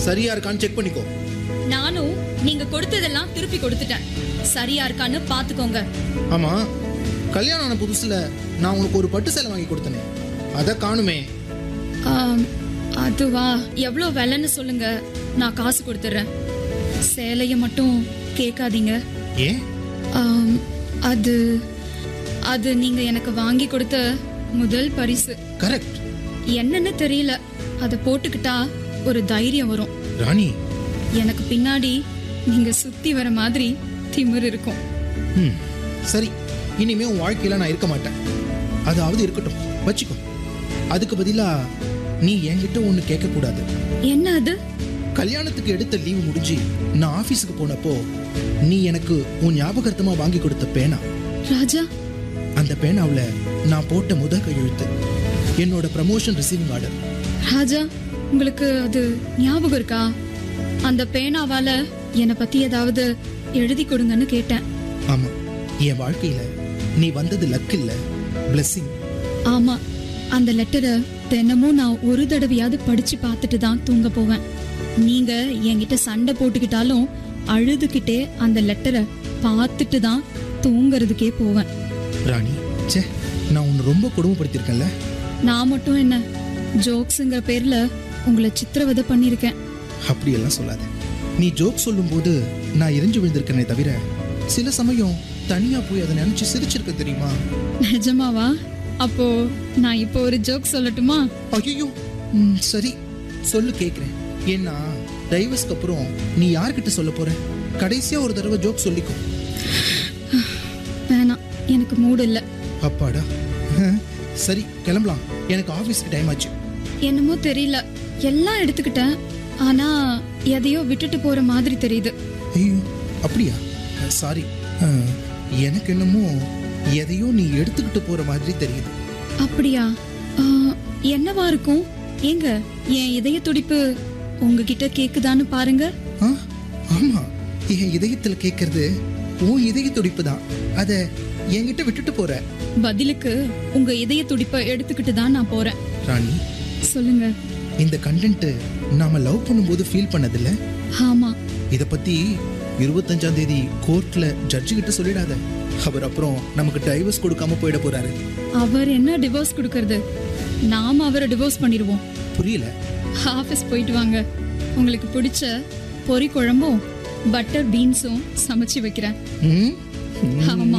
சரியா இருக்கான்னு செக் பண்ணிக்கோ நானும் நீங்க கொடுத்ததெல்லாம் திருப்பி கொடுத்துட்டேன் சரியா இருக்கான்னு பாத்துக்கோங்க ஆமா கல்யாணம் ஆன புதுசுல நான் உனக்கு ஒரு பட்டு சேலை வாங்கி கொடுத்தனே அதை காணுமே ஆம், அதுவா எவ்வளோ விலைன்னு சொல்லுங்க நான் காசு கொடுத்துட்றேன் சேலைய மட்டும் கேட்காதீங்க ஏன் ஆம், அது அது நீங்க எனக்கு வாங்கி கொடுத்த முதல் பரிசு கரெக்ட் என்னன்னு தெரியல அதை போட்டுக்கிட்டா ஒரு தைரியம் வரும் ராணி எனக்கு பின்னாடி நீங்க சுத்தி வர மாதிரி திமிர் இருக்கும் ம் சரி இனிமே உன் வாழ்க்கையில நான் இருக்க மாட்டேன் அதாவது இருக்கட்டும் வச்சுக்கோ அதுக்கு பதிலா நீ என்கிட்ட ஒன்று கேட்கக்கூடாது என்ன அது கல்யாணத்துக்கு எடுத்த லீவு முடிஞ்சு நான் ஆஃபீஸுக்கு போனப்போ நீ எனக்கு உன் ஞாபகார்த்தமா வாங்கி கொடுத்த பேனா ராஜா அந்த பேனாவில் நான் போட்ட முத கையெழுத்து என்னோட ப்ரமோஷன் ரிசீவிங் ஆர்டர் ராஜா உங்களுக்கு அது ஞாபகம் இருக்கா அந்த பேனாவால என்னை பத்தி ஏதாவது எழுதி கொடுங்கன்னு கேட்டேன் ஆமா என் வாழ்க்கையில நீ வந்தது லக் இல்ல blessing ஆமா அந்த லெட்டரை தினமும் நான் ஒரு தடவையாவது படிச்சு பார்த்துட்டு தான் தூங்க போவேன் நீங்க என்கிட்ட சண்டை போட்டுக்கிட்டாலும் அழுதுகிட்டே அந்த லெட்டரை பார்த்துட்டு தான் தூங்குறதுக்கே போவேன் ராணி ச்சே நான் உன்னை ரொம்ப கொடுமைப்படுத்தியிருக்கேன்ல நான் மட்டும் என்ன ஜோக்ஸுங்கிற பேர்ல உங்களை சித்திரவதை பண்ணியிருக்கேன் அப்படியெல்லாம் சொல்லாத நீ ஜோக் சொல்லும்போது நான் எரிஞ்சு விழுந்திருக்கேனே தவிர சில சமயம் தனியா போய் அதை நினைச்சு சிரிச்சிருக்க தெரியுமா நிஜமாவா அப்போ நான் இப்போ ஒரு ஜோக் சொல்லட்டுமா ஐயோ ம், சரி சொல்லு கேக்குறேன் ஏன்னா டைவர்ஸ்க்கு அப்புறம் நீ யார்கிட்ட சொல்ல போற கடைசியா ஒரு தடவை ஜோக் சொல்லிக்கோ வேணாம் எனக்கு மூடு இல்லை அப்பாடா சரி கிளம்பலாம் எனக்கு ஆஃபீஸ்க்கு டைம் ஆச்சு என்னமோ தெரியல எல்லாம் எடுத்துக்கிட்டேன் ஆனா எதையோ விட்டுட்டு போற மாதிரி தெரியுது ஐயோ அப்படியா சாரி எனக்கு என்னமோ எதையோ நீ எடுத்துக்கிட்டு போற மாதிரி தெரியுது அப்படியா ஆ, என்னவா இருக்கும் ஏங்க என் இதய துடிப்பு உங்ககிட்ட கேக்குதான்னு பாருங்க ஆ ஆமா என் இதயத்துல கேட்கறது உன் இதய துடிப்பு தான் அத என்கிட்ட விட்டுட்டு போற பதிலுக்கு உங்க இதய துடிப்பை எடுத்துக்கிட்டு தான் நான் போறேன் ராணி சொல்லுங்க இந்த கண்டென்ட் நாம லவ் பண்ணும்போது ஃபீல் பண்ணதில்ல ஆமா இத பத்தி இருபத்தஞ்சாம் தேதி கோர்ட்ல ஜட்ஜு கிட்ட சொல்லிடாத அவர் அப்புறம் நமக்கு டைவர்ஸ் கொடுக்காம போயிட போறாரு அவர் என்ன டிவோர்ஸ் கொடுக்கறது நாம அவரை டிவோர்ஸ் பண்ணிடுவோம் புரியல ஆஃபீஸ் போயிட்டு வாங்க உங்களுக்கு பிடிச்ச பொரி குழம்பும் பட்டர் பீன்ஸும் சமைச்சு வைக்கிறேன் ம்? ஆமா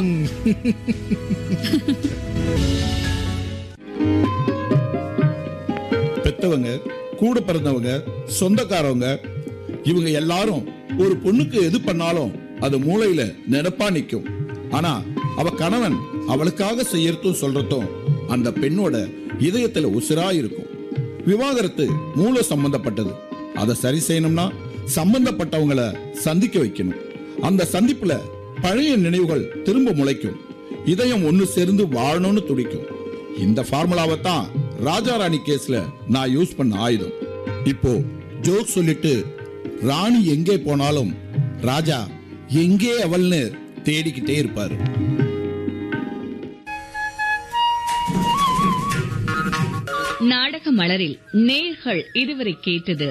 பெத்தவங்க கூட பிறந்தவங்க சொந்தக்காரவங்க இவங்க எல்லாரும் ஒரு பொண்ணுக்கு எது பண்ணாலும் அது மூளையில நினைப்பா நிக்கும் ஆனா அவ கணவன் அவளுக்காக செய்யறதும் சொல்றதும் அந்த பெண்ணோட இதயத்துல உசிரா இருக்கும் விவாகரத்து மூல சம்பந்தப்பட்டது அதை சரி செய்யணும்னா சம்பந்தப்பட்டவங்கள சந்திக்க வைக்கணும் அந்த சந்திப்புல பழைய நினைவுகள் திரும்ப முளைக்கும் இதயம் ஒன்னு சேர்ந்து வாழணும்னு துடிக்கும் இந்த ஃபார்முலாவை தான் ராஜா ராணி கேஸ்ல நான் யூஸ் பண்ண ஆயுதம் இப்போ ஜோக் சொல்லிட்டு ராணி எங்கே போனாலும் ராஜா எங்கே அவள்னு தேடிக்கிட்டே இருப்பாரு நாடக மலரில் நேர்கள் இதுவரை கேட்டது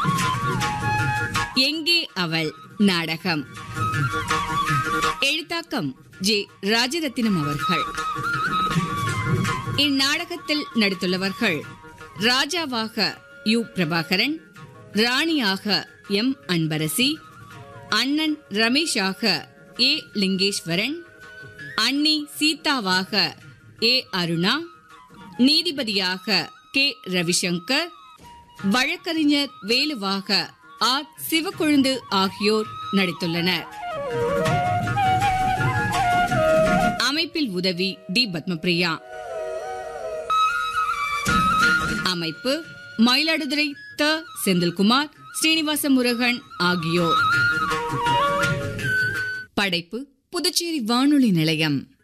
எங்கே அவள் நாடகம் எழுத்தாக்கம் ஜே ராஜரத்தினம் அவர்கள் இந்நாடகத்தில் நடித்துள்ளவர்கள் ராஜாவாக யு பிரபாகரன் ராணியாக எம் அன்பரசி அண்ணன் ரமேஷாக ஏ லிங்கேஸ்வரன் அண்ணி சீதாவாக ஏ அருணா நீதிபதியாக கே ரவிசங்கர் வழக்கறிஞர் வேலுவாக ஆர் சிவக்கொழுந்து ஆகியோர் நடித்துள்ளனர் அமைப்பில் உதவி டி பத்மபிரியா அமைப்பு மயிலாடுதுறை த செந்தில்குமார் ஸ்ரீனிவாச முருகன் ஆகியோர் படைப்பு புதுச்சேரி வானொலி நிலையம்